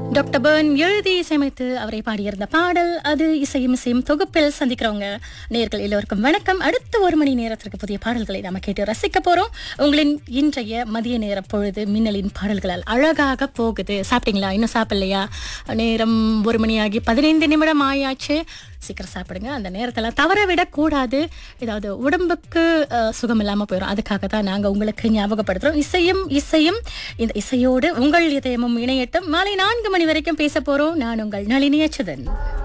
doctor burn எழுதி இசையமைத்து அவரை பாடியிருந்த பாடல் அது இசையும் இசையும் தொகுப்பில் சந்திக்கிறவங்க நேர்கள் எல்லோருக்கும் வணக்கம் அடுத்த ஒரு மணி நேரத்திற்கு புதிய பாடல்களை நாம கேட்டு ரசிக்க போறோம் உங்களின் இன்றைய மதிய நேர பொழுது மின்னலின் பாடல்களால் அழகாக போகுது சாப்பிட்டீங்களா இன்னும் சாப்பிடலையா நேரம் ஒரு மணி ஆகி பதினைந்து நிமிடம் ஆயாச்சு சீக்கிரம் சாப்பிடுங்க அந்த நேரத்தில் தவற விடக்கூடாது ஏதாவது உடம்புக்கு அஹ், சுகம் இல்லாமல் போயிடும் அதுக்காக தான் நாங்கள் உங்களுக்கு ஞாபகப்படுத்துகிறோம் இசையும் இசையும் இந்த இசையோடு உங்கள் இதயமும் இணையட்டும் மாலை நான்கு மணி வரைக்கும் பேச போகிறோம் நான் உங்கள் நளினி அச்சுதன்